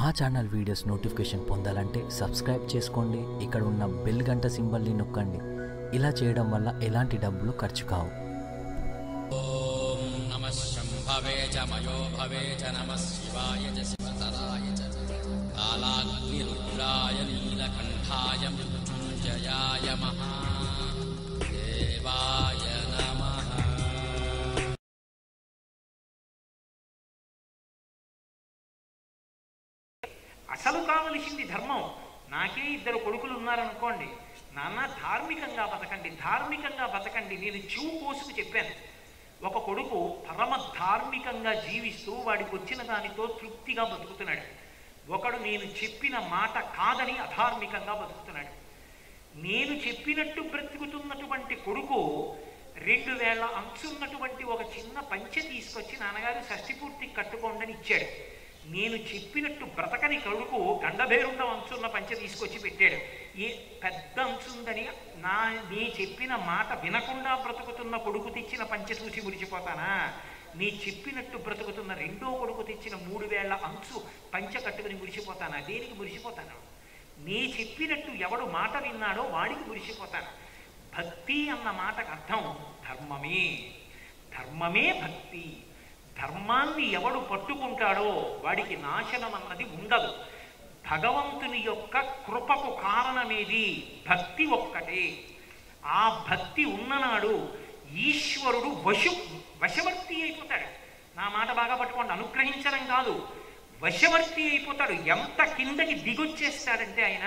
మా channel videos notification పొందాలంటే subscribe చేసుకోండి ఇక్కడ ఉన్న బెల్ గంట సింబల్ని నొక్కండి ఇలా చేయడం వల్ల ఎలాంటి డబ్బులు ఖర్చు కావు ॐ नमः शम्भवे च मयो भवे च नमः शिवाय च शिवतराय च कालाग्निरुद्राय नीलकण्ठाय मृत्युञ्जयाय महादेवाय नमः అసలు కావలసింది ధర్మం నాకే ఇద్దరు కొడుకులు ఉన్నారనుకోండి నాన్న ధార్మికంగా బతకండి ధార్మికంగా బతకండి నేను చెవు కోసుకు చెప్పాను ఒక కొడుకు పరమ ధార్మికంగా జీవిస్తూ వాడికి వచ్చిన దానితో తృప్తిగా బతుకుతున్నాడు ఒకడు నేను చెప్పిన మాట కాదని అధార్మికంగా బతుకుతున్నాడు నేను చెప్పినట్టు బ్రతుకుతున్నటువంటి కొడుకు రెండు వేల అంచున్నటువంటి ఒక చిన్న పంచె తీసుకొచ్చి నాన్నగారు షష్ఠి పూర్తి కట్టుకోండి అని ఇచ్చాడు నేను చెప్పినట్టు బ్రతకని కొడుకు గండభేరుండ అంచున్న పంచె తీసుకొచ్చి పెట్టాడు ఏ పెద్ద అంచుందని నా నీ చెప్పిన మాట వినకుండా బ్రతుకుతున్న కొడుకు తెచ్చిన పంచె చూసి మురిచిపోతానా నీ చెప్పినట్టు బ్రతుకుతున్న రెండో కొడుకు తెచ్చిన మూడు వేల అంచు పంచె కట్టుకుని మురిసిపోతానా దేనికి మురిసిపోతాను నీ చెప్పినట్టు ఎవడు మాట విన్నాడో వాడికి మురిసిపోతాను భక్తి అన్న మాటకు అర్థం ధర్మమే ధర్మమే భక్తి ధర్మాన్ని ఎవడు పట్టుకుంటాడో వాడికి నాశనం అన్నది ఉండదు భగవంతుని యొక్క కృపకు కారణమేది భక్తి ఒక్కటే ఆ భక్తి ఉన్ననాడు ఈశ్వరుడు వశు వశవర్తి అయిపోతాడు నా మాట బాగా పట్టుకోండి అనుగ్రహించడం కాదు వశవర్తి అయిపోతాడు ఎంత కిందకి దిగొచ్చేస్తాడంటే ఆయన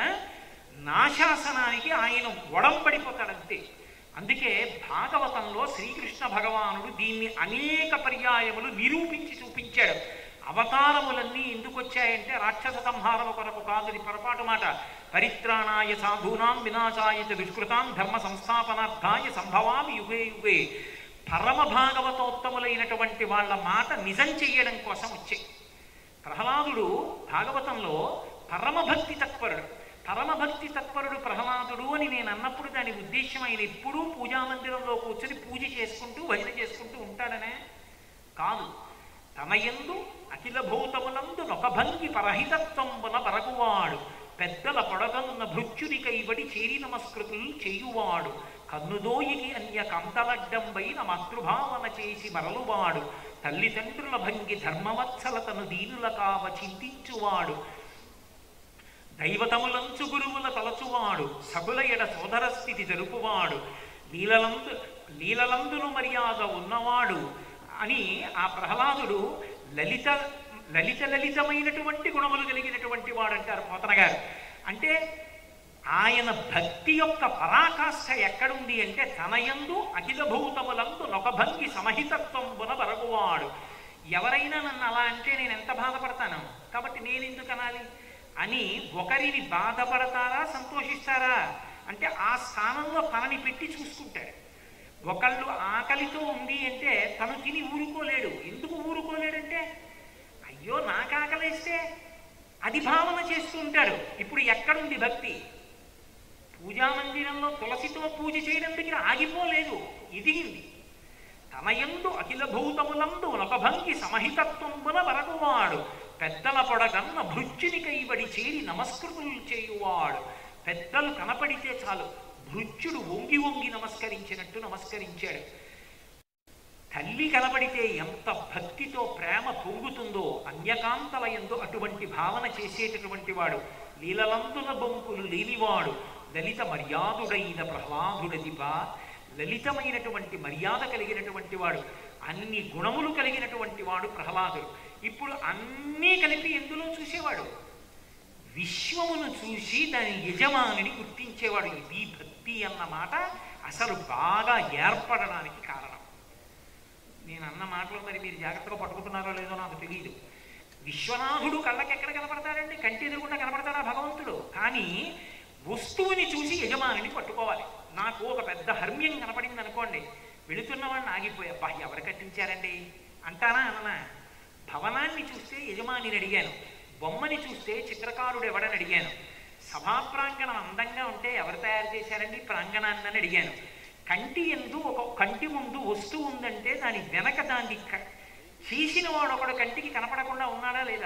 నాశాసనానికి ఆయన ఒడంబడిపోతాడంతే అందుకే భాగవతంలో శ్రీకృష్ణ భగవానుడు దీన్ని అనేక పర్యాయములు నిరూపించి చూపించాడు అవతారములన్నీ ఎందుకు వచ్చాయంటే రాక్షస సంహారము కొరకు కాదు ఇది పొరపాటు మాట పరిత్రాణాయ సాధూనాం వినాశాయ చ దుష్కృతాం ధర్మ సంస్థాపనార్థాయ సంభవామి యుగే యుగే పరమ భాగవతోత్తములైనటువంటి వాళ్ళ మాట నిజం చెయ్యడం కోసం వచ్చాయి ప్రహ్లాదుడు భాగవతంలో పరమభక్తి తత్పరుడు పరమభక్తి తత్పరుడు ప్రహ్లాదుడు అని నేను అన్నప్పుడు దాని ఉద్దేశం ఆయన ఎప్పుడూ పూజామందిరంలో కూర్చొని పూజ చేసుకుంటూ భజన చేసుకుంటూ ఉంటాడనే కాదు తన యందు అఖిల భూతములందు నొకభంగి పరహితత్వంబున పరకువాడు పెద్దల పొడగనున్న భృత్యుని కైబడి చేరి నమస్కృతులు చేయువాడు కన్నుదోయికి అన్య కంతలడ్డంబైన మాతృభావన చేసి మరలువాడు తల్లిదండ్రుల భంగి ధర్మవత్సలతను దీనుల కావ చింతించువాడు దైవతములంచు గురువుల తలచువాడు సగుల ఎడ సోదర స్థితి జరుపువాడు లీలలందు లీలలందును మర్యాద ఉన్నవాడు అని ఆ ప్రహ్లాదుడు లలిత లలిత లలితమైనటువంటి గుణములు కలిగినటువంటి వాడు అంటారు పోతన గారు అంటే ఆయన భక్తి యొక్క పరాకాష్ఠ ఎక్కడుంది అంటే తనయందు అఖిల భూతములందు నొకభంగి సమహితత్వంబున బరగువాడు ఎవరైనా నన్ను అలా అంటే నేను ఎంత బాధపడతాను కాబట్టి నేను ఎందుకు అనాలి అని ఒకరిని బాధపడతారా సంతోషిస్తారా అంటే ఆ స్థానంలో తనని పెట్టి చూసుకుంటాడు ఒకళ్ళు ఆకలితో ఉంది అంటే తను తిని ఊరుకోలేడు ఎందుకు ఊరుకోలేడంటే అయ్యో నాకు ఆకలేస్తే అది భావన చేస్తూ ఉంటాడు ఇప్పుడు ఎక్కడుంది భక్తి పూజామందిరంలో తులసితో పూజ చేయడం దగ్గర ఆగిపోలేదు ఎదిగింది తన యందు అఖిల భూతములందు నొకభంగి సమహితత్వంబున వరకువాడు పెద్దల పొడగన్న భృత్యుని కైబడి చేరి నమస్కృతులు చేయువాడు పెద్దలు కనపడితే చాలు భృత్యుడు వంగి వంగి నమస్కరించినట్టు నమస్కరించాడు తల్లి కనబడితే ఎంత భక్తితో ప్రేమ పొంగుతుందో అన్యకాంతల ఎందు అటువంటి భావన చేసేటటువంటి వాడు లీలలందుల బొంకులు లేనివాడు లలిత మర్యాదుడైన ప్రహ్లాదుడదిప లలితమైనటువంటి మర్యాద కలిగినటువంటి వాడు అన్ని గుణములు కలిగినటువంటి వాడు ప్రహ్లాదుడు ఇప్పుడు అన్నీ కలిపి ఎందులో చూసేవాడు విశ్వమును చూసి దాని యజమానిని గుర్తించేవాడు ఇది భక్తి అన్న మాట అసలు బాగా ఏర్పడడానికి కారణం నేను అన్న మాటలు మరి మీరు జాగ్రత్తగా పట్టుకుంటున్నారో లేదో నాకు తెలియదు విశ్వనాథుడు కళ్ళకి ఎక్కడ కనపడతాడండి కంటి ఎదురుగుండా కనపడతాడా భగవంతుడు కానీ వస్తువుని చూసి యజమానిని పట్టుకోవాలి నాకు ఒక పెద్ద హర్మ్యం కనపడింది అనుకోండి వెళుతున్న వాడిని ఆగిపోయా అబ్బా ఎవరు కట్టించారండి అంటానా అన్నా భవనాన్ని చూస్తే యజమానిని అడిగాను బొమ్మని చూస్తే చిత్రకారుడు ఎవడని అడిగాను సభా ప్రాంగణం అందంగా ఉంటే ఎవరు తయారు చేశారండి ప్రాంగణాన్ని అని అడిగాను కంటి ఎందు ఒక కంటి ముందు వస్తువు ఉందంటే దాని వెనక దాన్ని క- చేసిన వాడు ఒకడు కంటికి కనపడకుండా ఉన్నాడా లేదా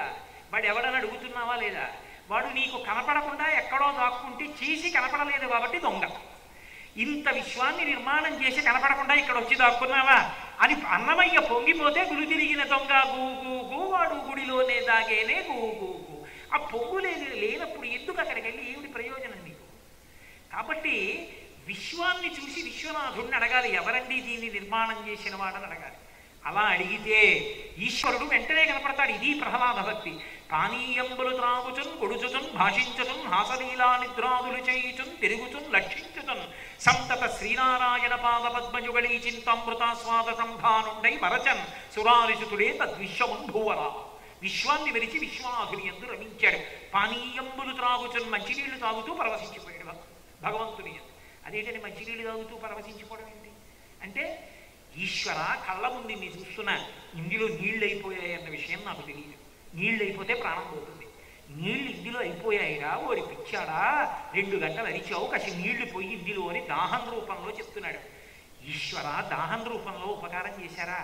వాడు ఎవడని అడుగుతున్నావా లేదా వాడు నీకు కనపడకుండా ఎక్కడో దాక్కుంటే చేసి కనపడలేదు కాబట్టి దొంగ ఇంత విశ్వాన్ని నిర్మాణం చేసి కనపడకుండా ఇక్కడ వచ్చి దాక్కున్నావా అని అన్నమయ్య పొంగిపోతే గురు తిరిగిన దొంగ గూ గూ గూ వాడు గుడిలోనే దాగేనే గూ గూ గూ ఆ పొంగు లేని లేనప్పుడు ఎందుకు అక్కడికి వెళ్ళి ఏమిటి ప్రయోజనం నీకు కాబట్టి విశ్వాన్ని చూసి విశ్వనాథుడిని అడగాలి ఎవరండి దీన్ని నిర్మాణం చేసిన వాడని అడగాలి అలా అడిగితే ఈశ్వరుడు వెంటనే కనపడతాడు ఇది ప్రహ్లాద భక్తి పానీయంబులు త్రాగుచున్ కొడుచుచున్ భాషించుచున్ హాసలీలా నిద్రాదులు చేయుచున్ తిరుగుచున్ లక్షించుచున్ సంతత శ్రీనారాయణ పాద పద్మయుగళీ చింతామృతాస్వాద సంభానుండై మరచన్ సురారిసుతుడే తద్విశ్వమున్ భూవరా విశ్వాన్ని విరిచి విశ్వనాథుని ఎందు రమించాడు పానీయంబులు త్రాగుచున్ మంచినీళ్లు తాగుతూ పరవశించిపోయాడు భగ- భగవంతుని ఎందు అదేంటంటే మంచినీళ్ళు తాగుతూ పరవశించిపోవడం ఏంటి అంటే ఈశ్వర కళ్ళ ముందు నీ చూస్తున్నా ఇందులో నీళ్ళు అయిపోయాయి అన్న విషయం నాకు తెలియదు నీళ్ళు అయిపోతే ప్రాణం పోతుంది నీళ్ళు ఇందులో అయిపోయాయిరా ఓడి పిచ్చాడా రెండు గంటలు అరిచావు కాసి నీళ్లు పోయి ఇందులో అని దాహం రూపంలో చెప్తున్నాడు ఈశ్వర దాహం రూపంలో ఉపకారం చేశారా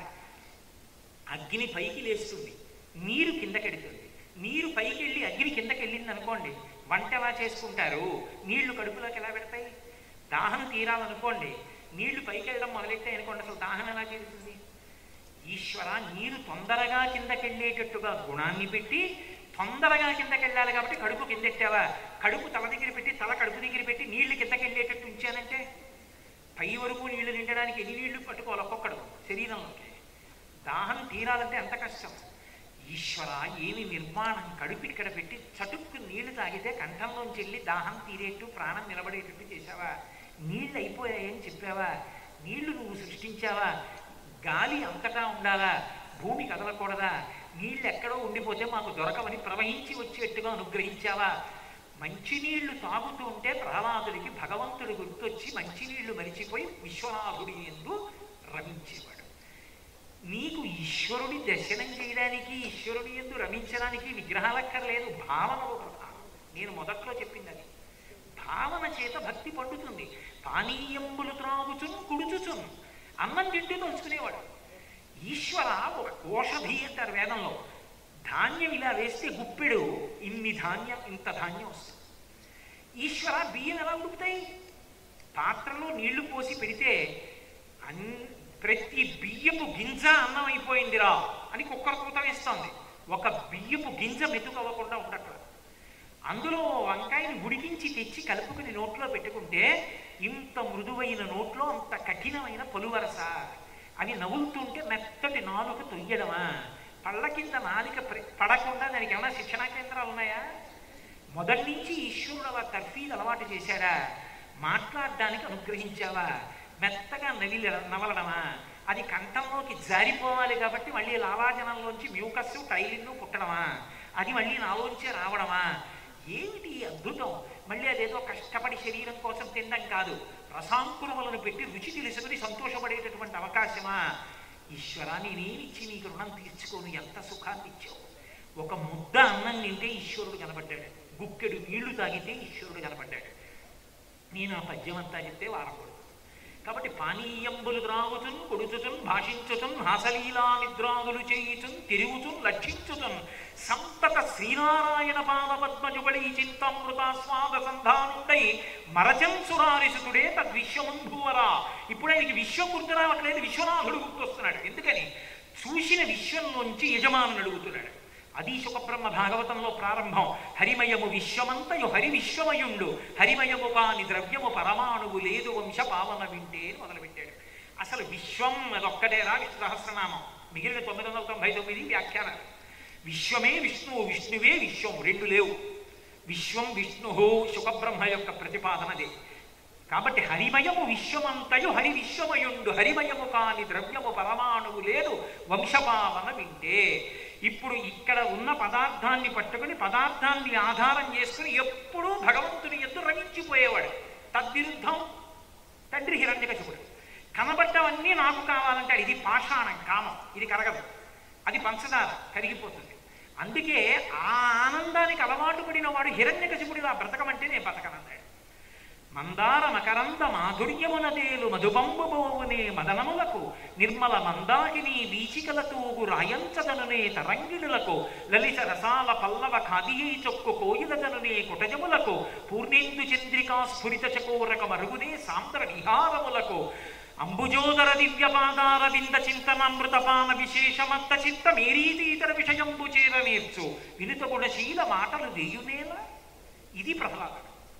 అగ్ని పైకి లేస్తుంది నీరు కిందకెడుతుంది నీరు పైకి వెళ్ళి అగ్ని కిందకి వెళ్ళింది అనుకోండి వంట ఎలా చేసుకుంటారు నీళ్లు కడుపులోకి ఎలా పెడతాయి దాహం తీరాలనుకోండి నీళ్లు పైకి వెళ్ళడం మొదలెట్టాయి అనుకోండి అసలు దాహం ఎలా తీరుతుంది ఈశ్వర నీరు తొందరగా కిందకెళ్ళేటట్టుగా గుణాన్ని పెట్టి తొందరగా కిందకెళ్ళాలి కాబట్టి కడుపు కిందెట్టావా కడుపు తల దగ్గర పెట్టి తల కడుపు దగ్గర పెట్టి నీళ్లు కిందకెళ్ళేటట్టు ఉంచానంటే పై వరకు నీళ్లు నిండడానికి ఎన్ని నీళ్లు పట్టుకోవాలి ఒక్కొక్కడు శరీరంలోకి దాహం తీరాలంటే ఎంత కష్టం ఈశ్వర ఏమి నిర్మాణం కడుపు ఇక్కడ పెట్టి చటుక్కు నీళ్లు తాగితే కంఠంలోంచి వెళ్ళి దాహం తీరేట్టు ప్రాణం నిలబడేటట్టు చేశావా నీళ్ళు అయిపోయాయని చెప్పావా నీళ్లు నువ్వు సృష్టించావా గాలి అంతటా ఉండాలా భూమి కదలకూడదా నీళ్ళు ఎక్కడో ఉండిపోతే మాకు దొరకవని ప్రవహించి వచ్చేట్టుగా అనుగ్రహించావా మంచినీళ్లు తాగుతూ ఉంటే ప్రహ్లాదుడికి భగవంతుడు గుర్తొచ్చి మంచినీళ్లు మరిచిపోయి విశ్వనాథుడి ఎందు రమించేవాడు నీకు ఈశ్వరుడి దర్శనం చేయడానికి ఈశ్వరుడి ఎందు రమించడానికి విగ్రహాలక్కర్లేదు భావన ఒక ప్రధానం నేను మొదట్లో చెప్పింది అది భావన చేత భక్తి పండుతుంది పానీయంబులు త్రాగుచున్ కుడుచుచున్ అన్నం తింటూ తలుచుకునేవాడు ఈశ్వర ఒక కోషధి అంటారు వేదంలో ధాన్యం ఇలా వేస్తే గుప్పెడు ఇన్ని ధాన్యం ఇంత ధాన్యం వస్తుంది ఈశ్వర బియ్యం ఎలా ఉడుకుతాయి పాత్రలో నీళ్లు పోసి పెడితే అన్ ప్రతి బియ్యపు గింజ అన్నం అయిపోయిందిరా అని కుక్కర కూత వేస్తోంది ఒక బియ్యపు గింజ మెతుకవ్వకుండా ఉండట్లేదు అందులో వంకాయని ఉడికించి తెచ్చి కలుపుకుని నోట్లో పెట్టుకుంటే ఇంత మృదువైన నోట్లో అంత కఠినమైన పలువరస అవి నవ్వులుతుంటే మెత్తటి నాలుక తొయ్యడమా పళ్ళ కింద నాలిక ప్ర- పడకుండా దానికి ఏమైనా శిక్షణా కేంద్రాలు ఉన్నాయా మొదటి నుంచి ఈశ్వరుడు అలా తర్ఫీలు అలవాటు చేశాడా మాట్లాడడానికి అనుగ్రహించావా మెత్తగా నవిలి నవలడమా అది కంఠంలోకి జారిపోవాలి కాబట్టి మళ్ళీ లాలాజనంలోంచి మ్యూకస్ టైలిన్ను పుట్టడమా అది మళ్ళీ నాలోంచే రావడమా ఏమిటి ఈ అద్భుతం మళ్ళీ అదేదో కష్టపడి శరీరం కోసం తినడం కాదు రసాంకురములను పెట్టి రుచి తెలుసుకుని సంతోషపడేటటువంటి అవకాశమా ఈశ్వర నేనేమిచ్చి నీకు రుణం తీర్చుకోను ఎంత సుఖాన్ని ఇచ్చావు ఒక ముద్ద అన్నం తింటే ఈశ్వరుడు కనబడ్డాడు గుక్కెడు నీళ్లు తాగితే ఈశ్వరుడు కనబడ్డాడు నేను ఆ పద్యం అంతా చెప్తే వాడకూడదు కాబట్టి పానీయంబులు త్రాగుచున్ కొడుచుచున్ భాషించుచున్ హాసలీలా నిద్రాదులు చేయుచున్ తిరుగుచున్ లక్షించుచున్ సంతత శ్రీనారాయణ పాద పద్మజుగళీ చింతామృతాస్వాద సంధానుండై మరచన్ సురారిసుతుడే తద్విశ్వముంభూవరా ఇప్పుడు ఆయనకి విశ్వం గుర్తు రావట్లేదు విశ్వనాథుడు గుర్తొస్తున్నాడు ఎందుకని చూసిన విశ్వంలోంచి యజమానుని అడుగుతున్నాడు అది సుఖబ్రహ్మ భాగవతంలో ప్రారంభం హరిమయము విశ్వమంతయు హరి విశ్వమయుండు హరిమయము కాని ద్రవ్యము పరమాణువు లేదు వంశ పావన వింటే అని మొదలుపెట్టాడు అసలు విశ్వం అదొక్కటేరా విష్ణు సహస్రనామం మిగిలిన తొమ్మిది వందల తొంభై తొమ్మిది వ్యాఖ్యానాలు విశ్వమే విష్ణువు విష్ణువే విశ్వం రెండు లేవు విశ్వం విష్ణు సుఖబ్రహ్మ యొక్క ప్రతిపాదనదే కాబట్టి హరిమయము విశ్వమంతయు హరి విశ్వమయుండు హరిమయము కాని ద్రవ్యము పరమాణువు లేదు వంశపావన వింటే ఇప్పుడు ఇక్కడ ఉన్న పదార్థాన్ని పట్టుకుని పదార్థాన్ని ఆధారం చేసుకుని ఎప్పుడూ భగవంతుని ఎందు రమించిపోయేవాడు తద్విరుద్ధం తండ్రి హిరణ్యకశిపుడు కనబడ్డవన్నీ నాకు కావాలంటాడు ఇది పాషాణం కామం ఇది కరగదు అది పంచదార కరిగిపోతుంది అందుకే ఆ ఆనందానికి అలవాటు పడిన వాడు హిరణ్యకశిపుడిలా బ్రతకమంటే నేను బతకనన్నాడు మందార మకరంద మాధుర్యమునదేలు మధుబంబుబోవునే మదనములకు నిర్మల మందాకిని వీచికల తూగు రాయంచదనునే తరంగిణులకు లలిత రసాల పల్లవ ఖాదియై చొక్కు కోయిలదనునే కుటజములకు పూర్ణేందు చంద్రికా స్ఫురిత చకోరక మరుగునే సాంద్ర విహారములకు అంబుజోదర దివ్యపాదార వింద చింతనామృతపాన విశేషమత్త చిత్త మేరీతీతర విషయంబు చేర నేర్చు వినుత గుణశీల మాటలు దేయునేల ఇది ప్రహ్లాదుడు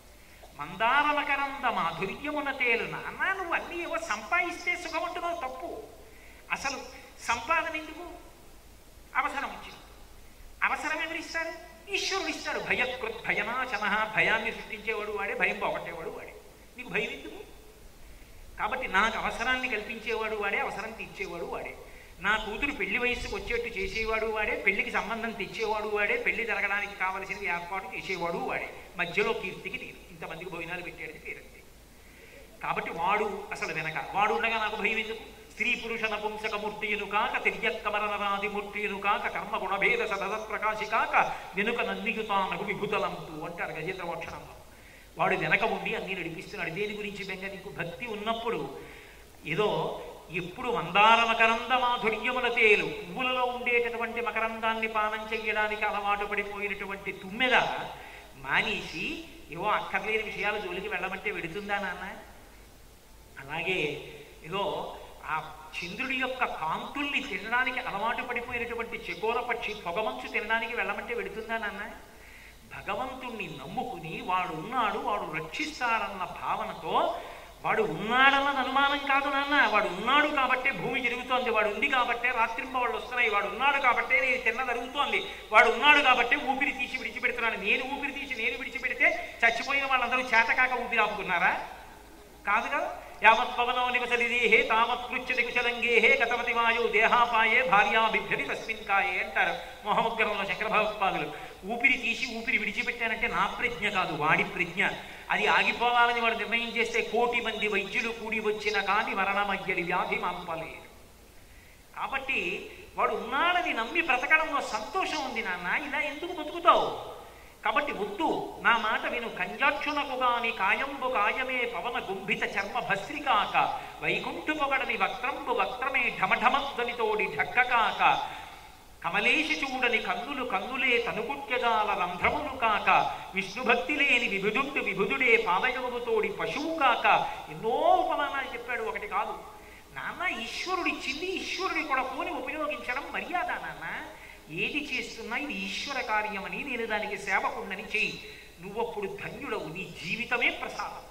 మందారమకరంద మాధుర్యమున తేలు నాన్న నువ్వు అన్నీ ఏవో సంపాదిస్తే సుఖముంటున్నావు తప్పు అసలు సంపాదన ఎందుకు అవసరం వచ్చింది అవసరం ఎవరిస్తారు ఈశ్వరుడు ఇస్తాడు భయకృత్ భయనాశన భయాన్ని సృష్టించేవాడు వాడే భయం పోగొట్టేవాడు వాడే నీకు భయం ఎందుకు కాబట్టి నాకు అవసరాన్ని కల్పించేవాడు వాడే అవసరం తీర్చేవాడు వాడే నా కూతురు పెళ్లి వయస్సుకు వచ్చేట్టు చేసేవాడు వాడే పెళ్లికి సంబంధం తెచ్చేవాడు వాడే పెళ్లి జరగడానికి కావలసింది ఏర్పాటు చేసేవాడు వాడే మధ్యలో కీర్తికి నేను ఇంతమందికి భోజనాలు పెట్టాడని పేరంతే కాబట్టి వాడు అసలు వెనక వాడు ఉండగా నాకు భయం ఎందుకు స్త్రీ పురుష నపుంసకమూర్తియును కాక తిర్యక్కమరనరాదిమూర్తియును కాక కర్మ గుణభేద సదసత్ ప్రకాశి కాక వెనుక నన్నియుతానకు విభుతలంతు అంటారు గజేంద్ర మోక్షణంలో వాడు వెనక ఉండి అన్ని నడిపిస్తున్నాడు దేని గురించి బెంగ నీకు భక్తి ఉన్నప్పుడు ఏదో ఎప్పుడు మందార మకరంద మాధుర్యముల తేలు పువ్వులలో ఉండేటటువంటి మకరందాన్ని పానం చెయ్యడానికి అలవాటు పడిపోయినటువంటి తుమ్మెద మానేసి ఏవో అక్కర్లేని విషయాల జోలికి వెళ్ళమంటే వెడుతుందా నాన్న అలాగే ఏదో ఆ చంద్రుడి యొక్క కాంతుల్ని తినడానికి అలవాటు పడిపోయినటువంటి చకోర పక్షి పొగమంచు తినడానికి వెళ్ళమంటే వెడుతుందా నాన్న భగవంతుణ్ణి నమ్ముకుని వాడు ఉన్నాడు వాడు రక్షిస్తాడన్న భావనతో వాడు ఉన్నాడన్నది అనుమానం కాదు నాన్న వాడు ఉన్నాడు కాబట్టే భూమి జరుగుతోంది వాడు ఉంది కాబట్టే రాత్రింబవాళ్ళు వస్తున్నాయి వాడు ఉన్నాడు కాబట్టే నేను తిన్న జరుగుతోంది వాడు ఉన్నాడు కాబట్టే ఊపిరి తీసి విడిచిపెడుతున్నాను నేను ఊపిరి తీసి నేను విడిచిపెడితే చచ్చిపోయిన వాళ్ళందరూ చేతకాక ఊపిరి ఆపుకున్నారా కాదు కదా యావత్ పవనో నివసలిదేహే తావత్ పృచ్చతి కుశలంగేహే గతవతి వాయు దేహాపాయే భార్యా బిభ్యతి తస్మిన్ కాయే అంటారు మొహముద్గరంలో శంకర భగవత్పాదులు ఊపిరి తీసి ఊపిరి విడిచిపెట్టానంటే నా ప్రజ్ఞ కాదు వాడి ప్రజ్ఞ అది ఆగిపోవాలని వాడు నిర్ణయం చేస్తే కోటి మంది వైద్యులు కూడి వచ్చిన కాని మరణమయ్యడి వ్యాధి మాంపలేదు కాబట్టి వాడు ఉన్నాడని నమ్మి బ్రతకడంలో సంతోషం ఉంది నాన్న ఇలా ఎందుకు బతుకుతావు కాబట్టి వద్దు నా మాట విను కంజాక్షునకు గాని కాయంబు కాయమే పవన గుంభిత చర్మ భస్రికాక వైకుంఠు పొగడని వక్త్రంబు వక్త్రమే ఢమఢమధ్వనితోడి ఢక్కకాక కమలేశి చూడని కన్నులు కన్నులే తనుకుట్యజాల రంధ్రములు కాక విష్ణుభక్తి లేని విభుదుండు విభుదుడే పాదయముతోడి పశువు కాక ఎన్నో ఉపమానాలు చెప్పాడు ఒకటి కాదు నాన్న ఈశ్వరుడిచ్చింది ఈశ్వరుడి కూడా పోని ఉపయోగించడం మర్యాద నాన్న ఏది చేస్తున్నా ఇది ఈశ్వర కార్యమని నేను దానికి సేవకుండని చెయ్యి నువ్వప్పుడు ధన్యుడవు నీ జీవితమే ప్రసాదం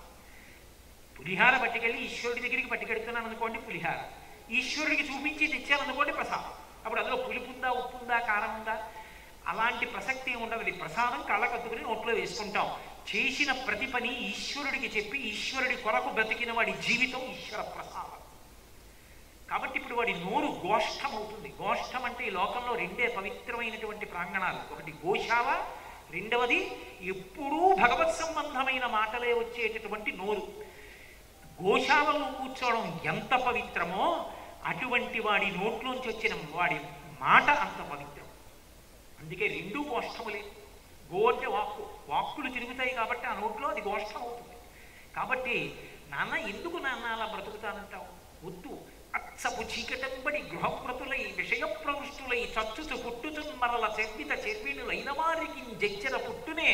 పులిహార పట్టుకెళ్ళి ఈశ్వరుడి దగ్గరికి పట్టుకెడుతున్నాను అనుకోండి పులిహార ఈశ్వరుడికి చూపించి తెచ్చాననుకోండి ప్రసాదం అప్పుడు అందులో పులుపు ఉందా ఉప్పు ఉందా కారం ఉందా అలాంటి ప్రసక్తి ఏమి ఉండదు అది ప్రసాదం కళ్ళకద్దుకుని నోట్లో వేసుకుంటాం చేసిన ప్రతి పని ఈశ్వరుడికి చెప్పి ఈశ్వరుడి కొరకు బ్రతికిన వాడి జీవితం ఈశ్వర ప్రసాదం కాబట్టి ఇప్పుడు వాడి నోరు గోష్ఠం అవుతుంది గోష్ఠం అంటే ఈ లోకంలో రెండే పవిత్రమైనటువంటి ప్రాంగణాలు ఒకటి గోశాల రెండవది ఎప్పుడూ భగవత్ సంబంధమైన మాటలే వచ్చేటటువంటి నోరు గోశాలలో కూర్చోవడం ఎంత పవిత్రమో అటువంటి వాడి నోట్లోంచి వచ్చిన వాడి మాట అంత పవిత్రం అందుకే రెండు గోష్ఠములే గో అంటే వాక్కు వాక్కులు తిరుగుతాయి కాబట్టి ఆ నోట్లో అది గోష్ఠం అవుతుంది కాబట్టి నాన్న ఎందుకు నాన్న అలా బ్రతుకుతానంటావు వద్దు అచ్చపు చీకటంబడి గృహప్రతులై విషయ ప్రవృష్టులై చచ్చుచు పుట్టుచున్ మరల చెర్మిత చెర్మిణులైన వారికి జచ్చర పుట్టునే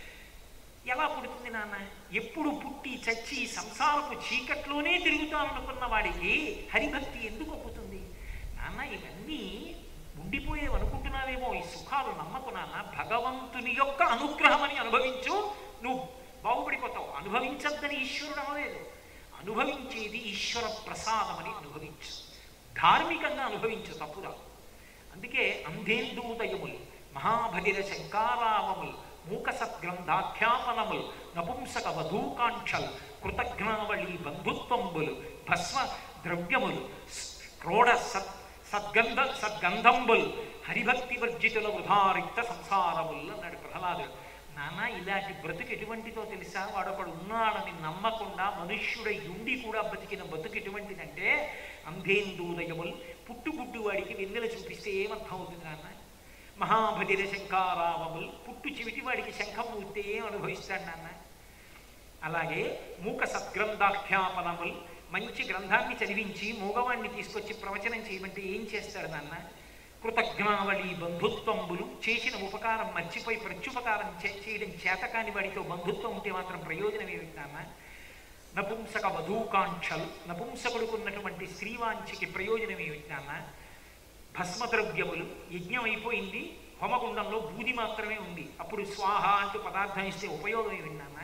ఎలా పుడుతుంది నాన్న ఎప్పుడు పుట్టి చచ్చి సంసారపు చీకట్లోనే తిరుగుతాననుకున్న వాడికి హరిభక్తి ఎందుకు ఒప్పుతుంది నాన్న ఇవన్నీ ఉండిపోయేవి అనుకుంటున్నావేమో ఈ సుఖాలు నమ్మకు నాన్న భగవంతుని యొక్క అనుగ్రహం అని అనుభవించు నువ్వు బాగుపడిపోతావు అనుభవించద్దని ఈశ్వరుడు అనలేదు అనుభవించేది ఈశ్వర ప్రసాదం అని అనుభవించు ధార్మికంగా అనుభవించు తప్పురా అందుకే అంధేందూదయములు మహాభగిర శంకారావములు మూక సద్గ్రంథాఖ్యాపనములు నపుంసక వధూకాంక్షలు కృతజ్ఞావళి బంధుత్వంబులు భస్మ ద్రవ్యములు క్రోడ సత్ సద్గంధ సద్గంధంబుల్ హరిభక్తి వర్జితుల వృధారిక్త సంసారములు అన్నాడు ప్రహ్లాదుడు నాన్న ఇలాంటి బ్రతుకు ఎటువంటిదో తెలుసా వాడొకడు ఉన్నాడని నమ్మకుండా మనుష్యుడై ఉండి కూడా బతికిన బతుకు ఎటువంటిదంటే అంధేందూదయములు పుట్టుగుడ్డు వాడికి వెన్నెల చూపిస్తే ఏమర్థం అవుతుంది నాన్న మహాభజన శంకారావములు పుట్టు చెవిటి వాడికి శంఖం ఊస్తే ఏం అనుభవిస్తాడు నాన్న అలాగే మూక సద్గ్రంథాఖ్యాపనములు మంచి గ్రంథాన్ని చదివించి మూగవాణ్ణి తీసుకొచ్చి ప్రవచనం చేయమంటే ఏం చేస్తాడు నాన్న కృతజ్ఞావళి బంధుత్వంబులు చేసిన ఉపకారం మర్చిపోయి ప్రత్యుపకారం చే- చేయడం చేతకాని వాడితో బంధుత్వం ఉంటే మాత్రం ప్రయోజనం ఏమిటి నాన్న నపుంసక వధూకాంక్షలు నపుంసకుడుకున్నటువంటి స్త్రీవాంఛకి ప్రయోజనం ఏమిటి నాన్న భస్మద్రవ్యములు యజ్ఞం అయిపోయింది హోమగుండంలో బూది మాత్రమే ఉంది అప్పుడు స్వాహ అంటూ పదార్థం ఇస్తే ఉపయోగం ఏమిటి నాన్న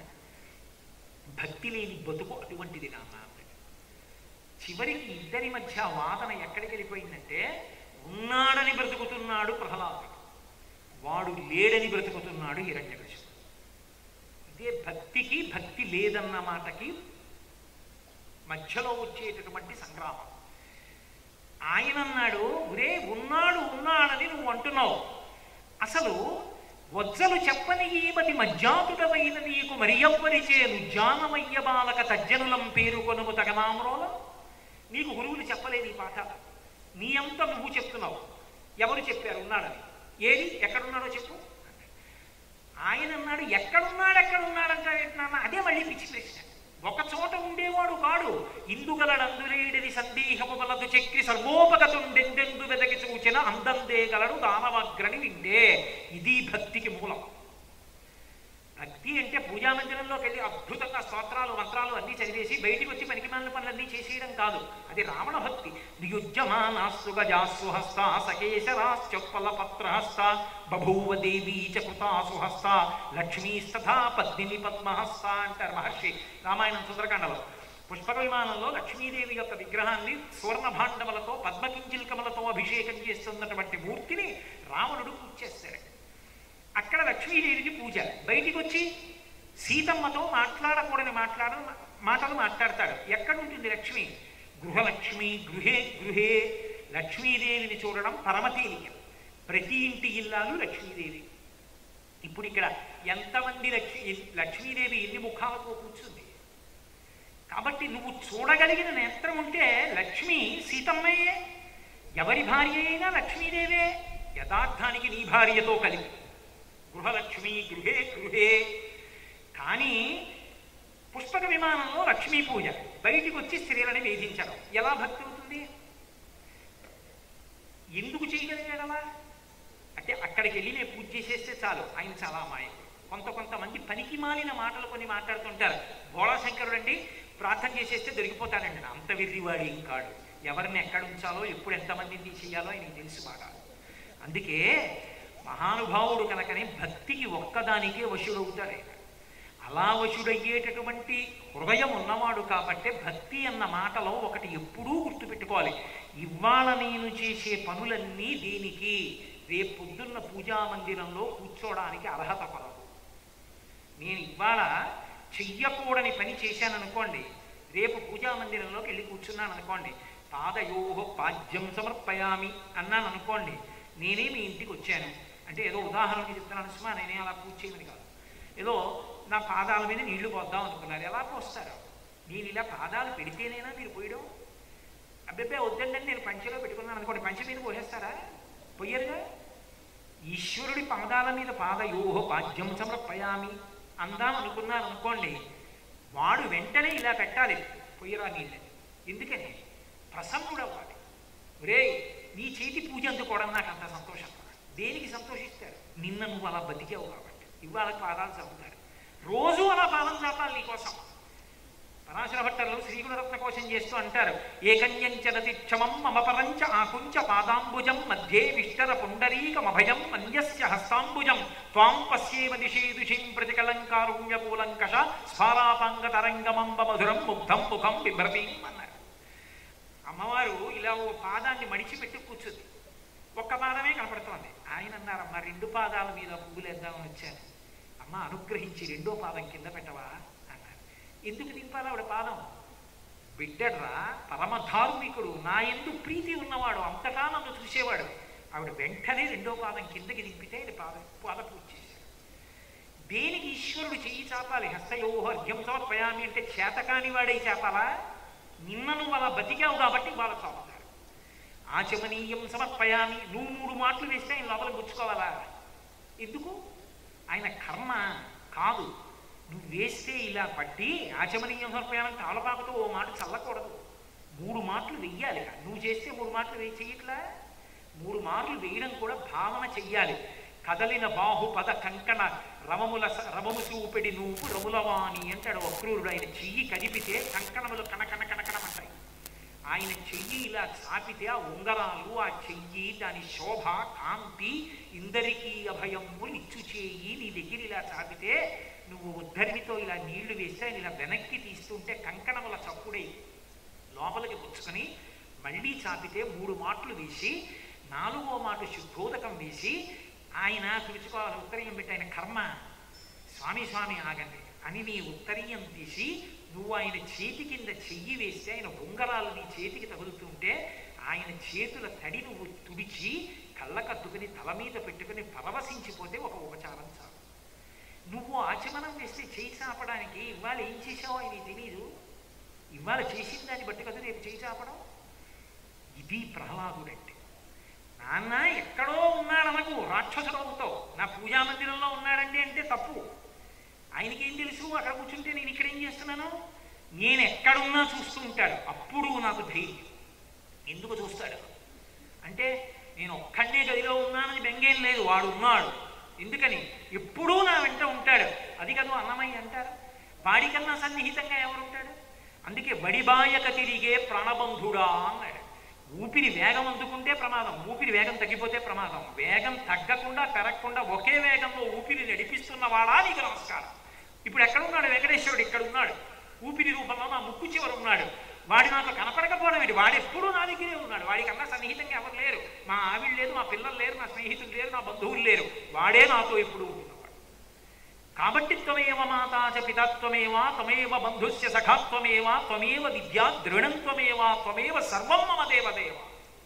భక్తి లేని బతుకు అటువంటిది నాన్న అన్నాడు. చివరికి ఇద్దరి మధ్య వాదన ఎక్కడికి వెళ్ళిపోయిందంటే ఉన్నాడని బ్రతుకుతున్నాడు ప్రహ్లాదుడు వాడు లేడని బ్రతుకుతున్నాడు హిరణ్యకృష్ణుడు ఇదే భక్తికి భక్తి లేదన్న మాటకి మధ్యలో వచ్చేటటువంటి సంగ్రామం ఆయన అన్నాడు ఒరే ఉన్నాడు ఉన్నాడని నువ్వు అంటున్నావు అసలు వజ్జలు చెప్పని ఈమతి మజ్జాతుడమైన నీకు మరి ఎవ్వరి చేను జానమయ్య బాలక తజ్జనులం పేరు కొనుము తగనామరోల నీకు గురువులు చెప్పలేదు ఈ పాఠ నీ అంత నువ్వు చెప్తున్నావు ఎవరు చెప్పారు ఉన్నాడని ఏది ఎక్కడున్నాడో చెప్పు ఆయన అన్నాడు ఎక్కడున్నాడు ఎక్కడున్నాడంటే నాన్న అదే మళ్ళీ పిచ్చి ప్రశ్న ఒక చోట ఉండేవాడు కాడు ఇందుగలడందులేడిది సందేహము వలదు చెక్కి సర్వోపగతుండెందెందు వెదకి చూచిన అందందేగలడు దానవగ్రని వింటే ఇది భక్తికి మూలం భక్తి అంటే పూజా మందిరంలోకి వెళ్ళి అద్భుతంగా స్తోత్రాలు మంత్రాలు అన్నీ చదివేసి బయటికి వచ్చి పనికిమాలిన పనులన్నీ చేసేయడం కాదు అది రావణ భక్తి నియుజ్యమానాస్తు గజాస్సు హస్త సకేశరాశ్చొత్పల పత్రహస్త బభూవ దేవీ చ కృతాసు హస్త లక్ష్మీస్తథా పద్మిని పద్మహస్త అంటారు మహర్షి రామాయణం సుందరకాండలో పుష్పక విమానంలో లక్ష్మీదేవి యొక్క విగ్రహాన్ని సువర్ణ భాండములతో పద్మకించిల్కములతో అభిషేకం చేస్తున్నటువంటి మూర్తిని రావణుడు పూజ చేస్తాడు అక్కడ లక్ష్మీదేవికి పూజ బయటికి వచ్చి సీతమ్మతో మాట్లాడకూడని మాట్లాడ మాటలు మాట్లాడతాడు ఎక్కడుంటుంది లక్ష్మి గృహలక్ష్మి గృహే గృహే లక్ష్మీదేవిని చూడడం పరమతేలిక ప్రతి ఇంటి ఇల్లాలు లక్ష్మీదేవి ఇప్పుడు ఇక్కడ ఎంతమంది లక్ష్మీ లక్ష్మీదేవి ఎన్ని ముఖాలతో కూర్చుంది కాబట్టి నువ్వు చూడగలిగిన నేత్రం ఉంటే లక్ష్మి సీతమ్మయ్యే ఎవరి భార్య అయినా లక్ష్మీదేవే యథార్థానికి నీ భార్యతో కలిపి గృహలక్ష్మి గృహే గృహే కానీ పుష్పక విమానంలో లక్ష్మీ పూజ బయటికి వచ్చి స్త్రీలని వేధించడం ఎలా భక్తి అవుతుంది ఎందుకు చేయగలిగాడు అలా అంటే అక్కడికి వెళ్ళి నేను పూజ చేసేస్తే చాలు ఆయన చాలా అమాయకుడు కొంత కొంతమంది పనికి మాలిన మాటలు కొన్ని మాట్లాడుతుంటారు భోళాశంకరుడు అండి ప్రార్థన చేసేస్తే దొరికిపోతాడండి అంత విర్రివాడు ఏం కాడు ఎవరిని ఎక్కడ ఉంచాలో ఎప్పుడు ఎంతమందిని తీసేయాలో ఆయనకి తెలుసు బాగా అందుకే మహానుభావుడు కనుకనే భక్తికి ఒక్కదానికే వశుడవుతాడు ఆయన అలా వశుడయ్యేటటువంటి హృదయం ఉన్నవాడు కాబట్టే భక్తి అన్న మాటలో ఒకటి ఎప్పుడూ గుర్తుపెట్టుకోవాలి ఇవాళ నేను చేసే పనులన్నీ దీనికి రేపు పొద్దున్న పూజా మందిరంలో కూర్చోడానికి అర్హత కొరకు నేను ఇవాళ చెయ్యకూడని పని చేశాను అనుకోండి రేపు పూజా మందిరంలోకి వెళ్ళి కూర్చున్నాను అనుకోండి పాదయోహో పాద్యం సమర్పయామి అన్నాను అనుకోండి నేనే మీ ఇంటికి వచ్చాను అంటే ఏదో ఉదాహరణకి చెప్తున్నాను సుమా నేనే అలా పూజ చేయమని కాదు ఏదో నా పాదాల మీద నీళ్లు పోద్దాం అనుకున్నారు ఎలా పోస్తారు నేను ఇలా పాదాలు పెడితేనేనా మీరు పోయడం అబ్బెబ్బే వద్దండి నేను పంచెలో పెట్టుకున్నాను అనుకోండి పంచె మీద పోసేస్తారా పొయ్యరుగా ఈశ్వరుడి పాదాల మీద పాదయోహో పాద్యం సమర్పయామి అందాం అనుకున్నాను అనుకోండి వాడు వెంటనే ఇలా పెట్టాలి పొయ్యరా నీళ్ళని ఎందుకని ప్రసన్నుడవ్వాలి ఒరే నీ చేతి పూజ అందుకోవడం నాకు అంత సంతోషం దేనికి సంతోషిస్తారు నిన్న నువ్వు అలా బతికావు కాబట్టి ఇవాళ పాదాలు చదువుతారు రోజు అలా పాదం చాపాలి నీకోసం పరాశర భట్టలు శ్రీగుణరత్న కోశం చేస్తూ అంటారు ఏకన్యంచరతి క్షమం మమ పరంచ ఆకుంచ పాదాంబుజం మధ్యే విష్టర పుండరీకమభయం అన్యస్య హస్తాంబుజం త్వాం పశ్యేమ దిశే దుషిం ప్రతికలంకారుణ్యకూలంకష స్ఫారాపాంగ తరంగమంబ మధురం ముగ్ధం ముఖం బిభ్రతీం అన్నారు అమ్మవారు ఇలా ఓ పాదాన్ని మడిచిపెట్టి కూర్చుంది ఒక్క పాదమే కనపడుతోంది ఆయన అన్నారమ్మ రెండు పాదాల మీద పువ్వులేద్దామని వచ్చాను అమ్మ అనుగ్రహించి రెండో పాదం కింద పెట్టవా అన్నారు ఎందుకు దింపాలి ఆవిడ పాదం బిడ్డడ్రా పరమధార్మికుడు నా ఎందు ప్రీతి ఉన్నవాడు అంతటా నన్ను చూసేవాడు ఆవిడ వెంటనే రెండో పాదం కిందకి దింపితే ఆయన పాద పాద పూజ చేశాడు దేనికి ఈశ్వరుడు చెయ్యి చాపాలి హస్తయోహ అర్ఘ్యం సమర్పయామి అంటే చేతకాని వాడే చాపాలా నిన్న నువ్వు అలా బతికావు కాబట్టి వాళ్ళ చాపుతారు ఆచమనీయం సమర్పయామి నువ్వు మూడు మాటలు వేస్తే ఆయన లోపల గుచ్చుకోవాలా ఎందుకు ఆయన కర్మ కాదు నువ్వు వేస్తే ఇలా పట్టి ఆచమనీయం సమర్పయానం తాళపాకుతో ఓ మాట చల్లకూడదు మూడు మాటలు వెయ్యాలి నువ్వు చేస్తే మూడు మాటలు వేయి చెయ్యట్లా మూడు మార్లు వేయడం కూడా భావన చెయ్యాలి కదలిన బాహు పద కంకణ రమముల స- రమము చూపెడి నువ్వు రములవాణి అంటాడు వక్రూరుడు ఆయన చెయ్యి కదిపితే కంకణములు కనకన కనకనమంటాయి ఆయన చెయ్యి ఇలా చాపితే ఆ ఉంగరాలు ఆ చెయ్యి దాని శోభ కాంతి ఇందరికీ అభయము ఇచ్చు చేయి నీ దగ్గర ఇలా చాపితే నువ్వు ఉద్ధరినితో ఇలా నీళ్లు వేస్తే ఆయన ఇలా వెనక్కి తీస్తుంటే కంకణముల చప్పుడై లోపలికి పుచ్చుకొని మళ్ళీ చాపితే మూడు మాటలు వేసి నాలుగో మాట శుద్ధోదకం వేసి ఆయన తుడుచుకోవాలి ఉత్తరీయం పెట్టి ఆయన కర్మ స్వామి స్వామి ఆగండి అని నీ ఉత్తరీయం తీసి నువ్వు ఆయన చేతి కింద చెయ్యి వేస్తే ఆయన ఉంగరాలు నీ చేతికి తగులుతుంటే ఆయన చేతుల తడి నువ్వు తుడిచి కళ్ళకద్దుకుని తల మీద పెట్టుకుని పరవశించిపోతే ఒక ఉపచారం చాలు నువ్వు ఆచమనం వేస్తే చేయి చాపడానికి ఇవాళ ఏం చేసావో ఆయన తెలియదు ఇవాళ చేసిన దాన్ని బట్టి కదా రేపు చేయి చాపడం ఇది ప్రహ్లాదుడంటే నాన్న ఎక్కడో ఉన్నాడనకు రాక్షసుడు అవుతావు నా పూజా మందిరంలో ఉన్నాడండి అంటే తప్పు ఆయనకేం తెలుసు అక్కడ కూర్చుంటే నేను ఇక్కడ ఏం చేస్తున్నాను నేను ఎక్కడున్నా చూస్తూ ఉంటాడు అప్పుడు నాకు ధైర్యం ఎందుకు చూస్తాడు అంటే నేను ఒక్కడే గదిలో ఉన్నానని బెంగేం లేదు వాడు ఉన్నాడు ఎందుకని ఎప్పుడూ నా వెంట ఉంటాడు అది కదా అన్నమయ్య అంటారు వాడికన్నా సన్నిహితంగా ఎవరుంటాడు అందుకే వడిబాయక తిరిగే ప్రాణబంధుడా అన్నాడు ఊపిరి వేగం అందుకుంటే ప్రమాదం ఊపిరి వేగం తగ్గిపోతే ప్రమాదం వేగం తగ్గకుండా పెరగకుండా ఒకే వేగంలో ఊపిరి నడిపిస్తున్నవాడా నీకు నమస్కారం ఇప్పుడు ఎక్కడున్నాడు వెంకటేశ్వరుడు ఇక్కడ ఉన్నాడు ఊపిరి రూపంలో నా ముక్కు చివర ఉన్నాడు వాడి నాకు కనపడకపోవడం ఏంటి వాడు ఎప్పుడూ నా దగ్గరే ఉన్నాడు వాడికన్నా సన్నిహితంగా ఎవరు లేరు మా ఆవిడ లేదు మా పిల్లలు లేరు నా స్నేహితులు లేరు నా బంధువులు లేరు వాడే నాతో ఎప్పుడు ఉంటున్నవాడు కాబట్టి త్వమేవ మాతా చ పితత్వమేవ త్వమేవ బంధుస్య సఖాత్వమేవ త్వమేవ విద్యా ద్రోణం త్వమేవ త్వమేవ సర్వం మమ దేవదేవ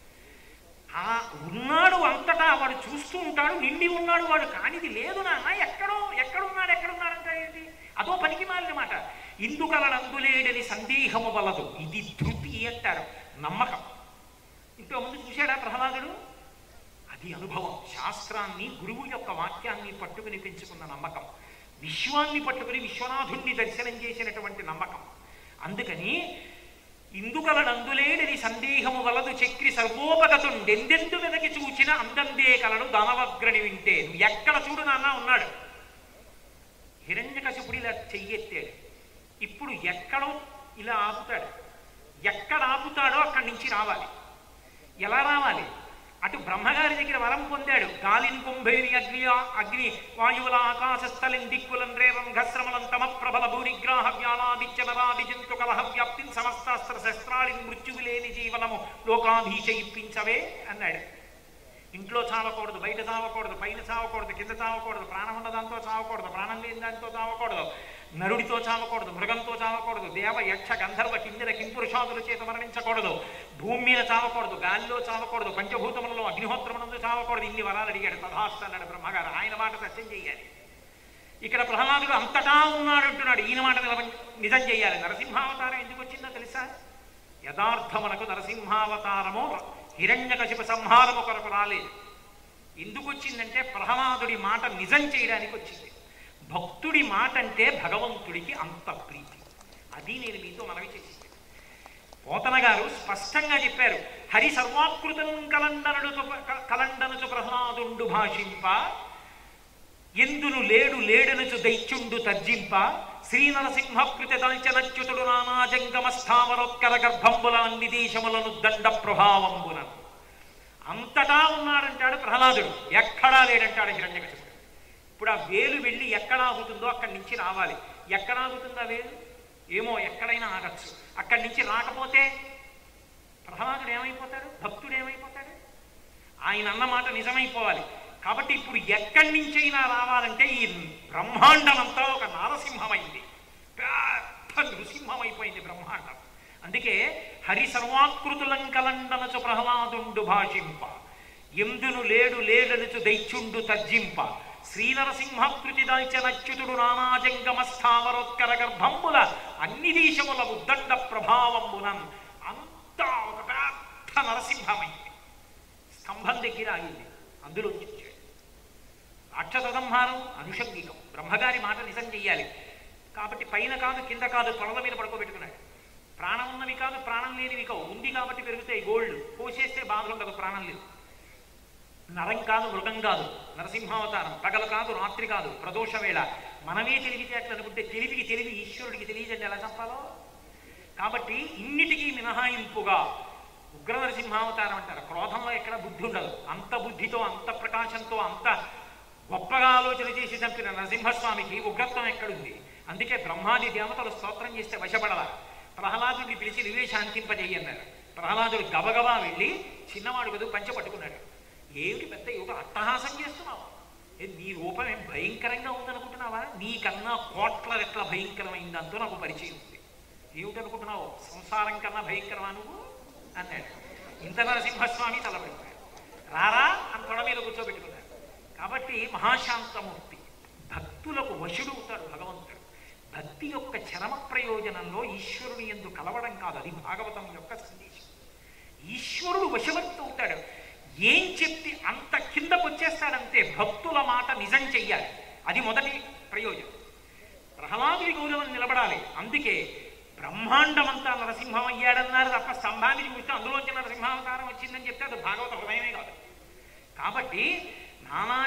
ఆ ఉన్నాడు అంతటా వాడు చూస్తూ ఉంటాడు నిండి ఉన్నాడు వాడు కానిది లేదు నాన్న ఎక్కడో ఎక్కడున్నాడు ఎక్కడున్నాడంట ఏంటి అదో పనికి మాలిన మాట ఇందుకలనందులేడని సందేహము వలదు ఇది ధృతి అంటారు నమ్మకం ఇంకో ముందు చూశాడా ప్రహ్లాదుడు అది అనుభవం శాస్త్రాన్ని గురువు యొక్క వాక్యాన్ని పట్టుకుని పెంచుకున్న నమ్మకం విశ్వాన్ని పట్టుకుని విశ్వనాథుణ్ణి దర్శనం చేసినటువంటి నమ్మకం అందుకని ఇందుకలనందులేడని సందేహము వలదు చక్రి సర్వోపగతుండెందెందు వెదకి చూచిన అందందే కలను దానవగ్రని వింటే నువ్వు ఎక్కడ చూడు నాన్న ఉన్నాడు హిరణ్యకశిపుడు ఇలా చెయ్యెత్తాడు ఇప్పుడు ఎక్కడో ఇలా ఆపుతాడు ఎక్కడ ఆపుతాడో అక్కడి నుంచి రావాలి ఎలా రావాలి అటు బ్రహ్మగారి దగ్గర వరం పొందాడు గాలిన్ కుంభేని అగ్ని అగ్ని వాయువుల ఆకాశస్థలిన్ దిక్కులం రేవం ఘస్రమలం తమ ప్రబల భూనిగ్రాహ వ్యాలాదిత్య నరాది జంతు కలహ వ్యాప్తిన్ సమస్తాస్త్ర శస్త్రాళిని మృత్యువు లేని జీవనము లోకాధీశ ఇప్పించవే అన్నాడు ఇంట్లో చావకూడదు బయట చావకూడదు పైన చావకూడదు కింద చావకూడదు ప్రాణం ఉన్న దాంతో చావకూడదు ప్రాణం లేని దాంతో చావకూడదు నరుడితో చావకూడదు మృగంతో చావకూడదు దేవ యక్ష గంధర్వ కిందర కింపురుషాదుల చేత మరణించకూడదు భూమి మీద చావకూడదు గాలిలో చావకూడదు పంచభూతములలో అగ్నిహోత్రమునందు చావకూడదు ఇన్ని వరాలు అడిగాడు తథాస్తు అన్నాడు బ్రహ్మగారు ఆయన మాట సత్యం చేయాలి ఇక్కడ ప్రహ్లాదుడు అంతటా ఉన్నాడు అంటున్నాడు ఈయన మాట నిలవ- నిజం చేయాలి నరసింహావతారం ఎందుకు వచ్చిందో తెలుసా యథార్థమునకు నరసింహావతారము హిరణ్యకశిప సంహారము కొరకు రాలేదు ఎందుకు వచ్చిందంటే ప్రహ్లాదుడి మాట నిజం చేయడానికి వచ్చింది భక్తుడి మాట అంటే భగవంతుడికి అంత ప్రీతి అది నేను మీతో మనవి చేసింది పోతన గారు స్పష్టంగా చెప్పారు హరి సర్వాకృతం కలండనుడు కలండనుచు ప్రహ్లాదుండు భాషింప ఎందును లేడు లేడనుచు దైత్యుండు తర్జింప శ్రీ నరసింహ కృతదాంచనచ్యుతుడు నానాజంగమ స్థావరోత్కర గర్భంబుల అన్ని దేశములను దండ ప్రభావంబులను అంతటా ఉన్నాడంటాడు ప్రహ్లాదుడు ఎక్కడా లేడంటాడు హిరణ్యకశిపుడు ఇప్పుడు ఆ వేలు వెళ్ళి ఎక్కడ ఆగుతుందో అక్కడి నుంచి రావాలి ఎక్కడ ఆగుతుందో ఆ వేలు ఏమో ఎక్కడైనా ఆగచ్చు అక్కడి నుంచి రాకపోతే ప్రహ్లాదుడు ఏమైపోతాడు భక్తుడు ఏమైపోతాడు ఆయన అన్న మాట నిజమైపోవాలి కాబట్టి ఇప్పుడు ఎక్కడి నుంచైనా రావాలంటే ఈ బ్రహ్మాండం అంతా ఒక నారసింహమైంది పెద్ద నృసింహం అయిపోయింది బ్రహ్మాండం అందుకే హరి సర్వాకృతులం కలండనచు ప్రహ్లాదుండు భాషింప ఎందును లేడు లేడనుచు దైత్యుండు తర్జింప శ్రీనరసింహకృతి దాల్చనచ్యుతుడు నానాజంగమ స్థావరోత్కర గర్భంబుల అన్ని దేశముల ఉద్దండ ప్రభావంబునం అంతా ఒక పెద్ద నరసింహమైంది స్తంభం దగ్గర ఆగింది అందులో వచ్చాడు రాక్షస సంహారం అనుషంగికం బ్రహ్మగారి మాట నిజం చెయ్యాలి కాబట్టి పైన కాదు కింద కాదు తొడల మీద పడుకోబెట్టుకున్నాడు ప్రాణం ఉన్నవి కాదు ప్రాణం లేనివి కావు ఉంది కాబట్టి పెరుగుతాయి గోల్డ్ కోసేస్తే బాధ ఉండదు ప్రాణం లేదు నరం కాదు మృగం కాదు నరసింహావతారం పగలు కాదు రాత్రి కాదు ప్రదోష వేళ మనమే తెలివితేటలు అనుకుంటే తెలివికి తెలివి ఈశ్వరుడికి తెలియజండి ఎలా చెప్పాలో కాబట్టి ఇన్నిటికీ మినహాయింపుగా ఉగ్ర నరసింహావతారం అంటారు క్రోధంలో ఎక్కడ బుద్ధి ఉండదు అంత బుద్ధితో అంత ప్రకాశంతో అంత గొప్పగా ఆలోచన చేసి చంపిన నరసింహస్వామికి ఉగ్రత్వం ఎక్కడుంది అందుకే బ్రహ్మాది దేవతలు స్తోత్రం చేస్తే వశపడల ప్రహ్లాదుడిని పిలిచి నువ్వే శాంతింపజేయన్నారు ప్రహ్లాదుడు గబగబా వెళ్ళి చిన్నవాడు కదా పంచ పట్టుకున్నాడు ఏమిటి పెద్ద యువత అట్టహాసం చేస్తున్నావా ఏ, నీ రూపం ఏం భయంకరంగా ఉందనుకుంటున్నావా నీకన్నా కోట్ల రెట్ల భయంకరమైందంతో నాకు పరిచయం ఉంది ఏమిటనుకుంటున్నావు సంసారం కన్నా భయంకరమా నువ్వు అన్నాడు ఇంత నరసింహస్వామి తలపెట్టాడు రారా అని తొడ మీద కూర్చోబెట్టుకున్నాడు కాబట్టి మహాశాంతమూర్తి భక్తులకు వశుడవుతాడు భగవంతుడు భక్తి యొక్క చరమ ప్రయోజనంలో ఈశ్వరుని ఎందు కలవడం కాదు అది భాగవతం యొక్క సందేశం ఈశ్వరుడు వశవర్తి అవుతాడు ఏం చెప్తే అంత కిందకు వచ్చేస్తాడంతే భక్తుల మాట నిజం చెయ్యాలి అది మొదటి ప్రయోజనం ప్రహ్లాదుడి గౌరవం నిలబడాలి అందుకే బ్రహ్మాండమంతా నరసింహం అయ్యాడన్నారు తప్ప స్తంభాన్ని చూస్తే అందులోంచి నరసింహావతారం వచ్చిందని చెప్తే అది భాగవత హృదయమే కాదు కాబట్టి నానా